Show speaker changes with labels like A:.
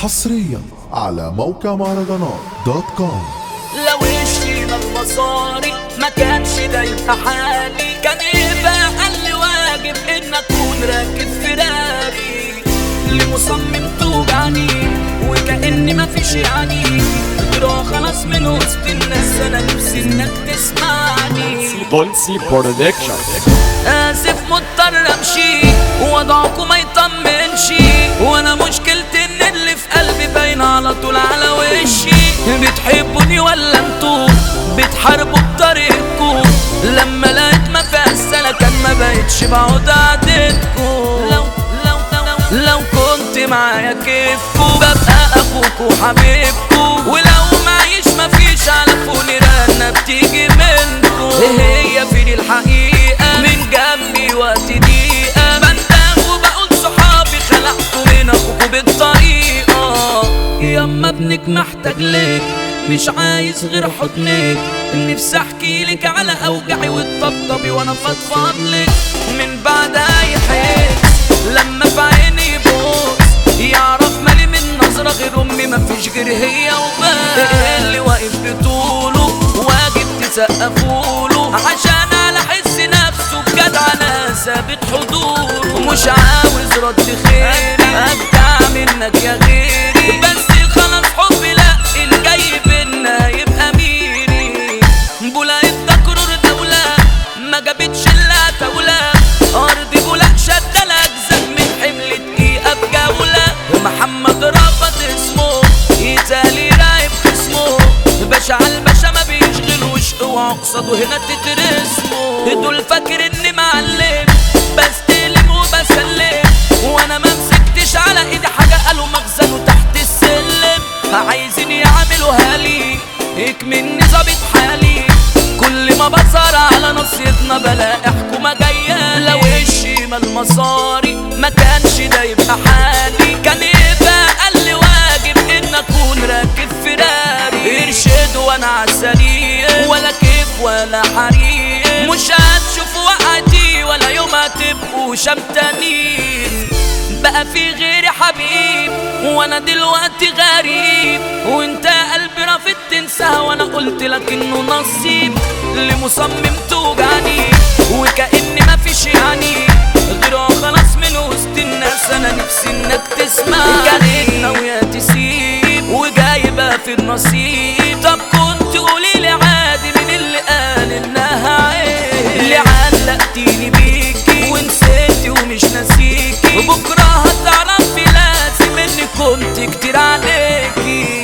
A: حصريا على موقع مهرجانات دوت كوم
B: لو هشينا المصاري ما كانش ده يبقى حالي كان يبقى اقل واجب ان اكون راكب فيراري اللي مصمم توجعني وكأني ما فيش يعني اجرى خلاص من وسط الناس انا نفسي انك تسمعني
C: بولسي برودكشن
B: اسف مضطر امشي ووضعكم ما يطمنش وانا مشكلتي ان اللي في قلبي باين على طول على وشي بتحبوني ولا انتوا بتحاربوا بطريقكم لما لقيت ما فيها السلكان ما بقتش بقعد قعدتكم لو لو لو لو كنت معايا كيفكم ببقى اخوك وحبيبكم ولو معيش مفيش على فوني رنة بتيجي منكم هي فين الحقيقة من جنبي وقت دقيقة بنده وبقول صحابي خلقكم من اخوكوا بالطريقة ياما ابنك محتاج لك مش عايز غير حضنك نفسي احكي لك على اوجعي وتطبطبي وانا فضفض لك من بعد اي حس لما في عيني يبص يعرف مالي من نظرة غير امي مفيش غير هي وبس اللي واقف بطوله واجب تسقفوله عشان على حس نفسه بجدع انا ثابت حضوره ومش عاوز رد خير ابدع منك يا غيري بس خلاص حبي لا الجاي بينا يبقى ميري بولا التكرر دولة ما جابتش الا دولة ارض بولا شد الاجزاء من حمل دقيقة بجولة محمد رفض اسمه يتالي رايب خصمه باشا على الباشا ما بيشغلوش اوعى قصاده هنا تترسموا دول فاكر اني معلم بستلم وبسلم وانا ما مسكتش على ايدي حاجه قالوا مخزنه تحت السلم عايزين يعملوها لي اكمني ظابط حالي كل ما بصر على نصيتنا بلاقي حكومه جايه لو الشمال مصاري ما كانش ده يبقى حالي كان يبقى اقل واجب ان اكون راكب فيراري ارشد وانا عسلية ولا كيف ولا حريق مش هتشوفوا وقتي ولا يوم هتبقوا شمتانين بقى في غيري حبيب وانا دلوقتي غريب وانت يا قلبي رافض تنساها وانا قلت لك انه نصيب اللي مصمم توجعني وكأني مفيش يعني غيره خلاص من وسط الناس انا نفسي انك تسمع كانت ناوية تسيب وجايبة في النصيب طب كنت قولي لي عادي من اللي قال انها عيب اللي علقتيني بيكي ونسيتي ومش ناسيكي وبكره هتعرفي لازم اني كنت كتير عليكي